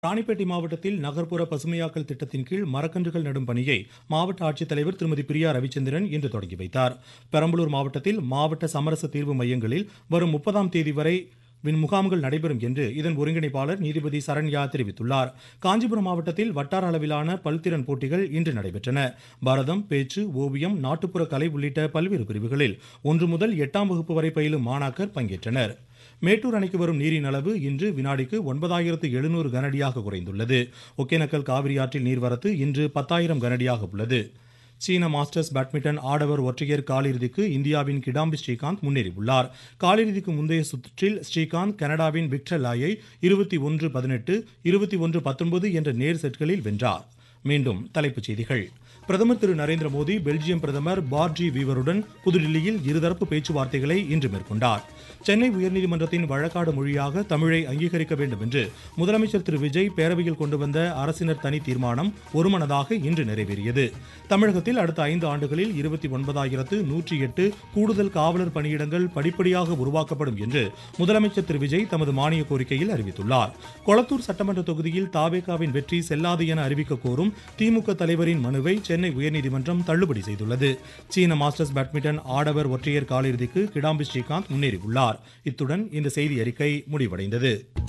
ராணிப்பேட்டை மாவட்டத்தில் நகர்ப்புற பசுமையாக்கல் திட்டத்தின் கீழ் மரக்கன்றுகள் நடும் பணியை மாவட்ட ஆட்சித்தலைவர் திருமதி பிரியா ரவிச்சந்திரன் இன்று தொடங்கி வைத்தார் பெரம்பலூர் மாவட்டத்தில் மாவட்ட சமரச தீர்வு மையங்களில் வரும் முப்பதாம் தேதி வரை வின் முகாம்கள் நடைபெறும் என்று இதன் ஒருங்கிணைப்பாளர் நீதிபதி சரண்யா தெரிவித்துள்ளார் காஞ்சிபுரம் மாவட்டத்தில் வட்டார அளவிலான பல்திறன் போட்டிகள் இன்று நடைபெற்றன பரதம் பேச்சு ஓவியம் நாட்டுப்புற கலை உள்ளிட்ட பல்வேறு பிரிவுகளில் ஒன்று முதல் எட்டாம் வகுப்பு வரை பயிலும் மாணாக்கர் பங்கேற்றனர் மேட்டூர் அணைக்கு வரும் நீரின் அளவு இன்று வினாடிக்கு ஒன்பதாயிரத்து எழுநூறு கனஅடியாக குறைந்துள்ளது ஒகேனக்கல் காவிரி ஆற்றில் நீர்வரத்து இன்று பத்தாயிரம் கனஅடியாக உள்ளது சீன மாஸ்டர்ஸ் பேட்மிண்டன் ஆடவர் ஒற்றையர் காலிறுதிக்கு இந்தியாவின் கிடாம்பி ஸ்ரீகாந்த் முன்னேறியுள்ளார் காலிறுதிக்கு முந்தைய சுற்றில் ஸ்ரீகாந்த் கனடாவின் விக்டர் லாயை இருபத்தி ஒன்று பதினெட்டு இருபத்தி ஒன்று பத்தொன்பது என்ற நேர் செட்களில் வென்றார் மீண்டும் தலைப்புச் செய்திகள் பிரதமர் திரு நரேந்திர மோடி பெல்ஜியம் பிரதமர் பார்ஜி வீவருடன் புதுடில்லியில் இருதரப்பு பேச்சுவார்த்தைகளை இன்று மேற்கொண்டார் சென்னை உயர்நீதிமன்றத்தின் வழக்காடு மொழியாக தமிழை அங்கீகரிக்க வேண்டும் என்று முதலமைச்சர் திரு விஜய் பேரவையில் கொண்டு வந்த அரசினர் தனி தீர்மானம் ஒருமனதாக இன்று நிறைவேறியது தமிழகத்தில் அடுத்த ஐந்து ஆண்டுகளில் இருபத்தி ஒன்பதாயிரத்து நூற்றி எட்டு கூடுதல் காவலர் பணியிடங்கள் படிப்படியாக உருவாக்கப்படும் என்று முதலமைச்சர் திரு விஜய் தமது மானிய கோரிக்கையில் அறிவித்துள்ளார் கொளத்தூர் சட்டமன்ற தொகுதியில் தாவேகாவின் வெற்றி செல்லாது என அறிவிக்க கோரும் திமுக தலைவரின் மனுவை சென்னை உயர்நீதிமன்றம் தள்ளுபடி செய்துள்ளது சீன மாஸ்டர்ஸ் பேட்மிண்டன் ஆடவர் ஒற்றையர் காலிறுதிக்கு கிடாம்பி ஸ்ரீகாந்த் முன்னேறியுள்ளார் இத்துடன் இந்த செய்தி அறிக்கை முடிவடைந்தது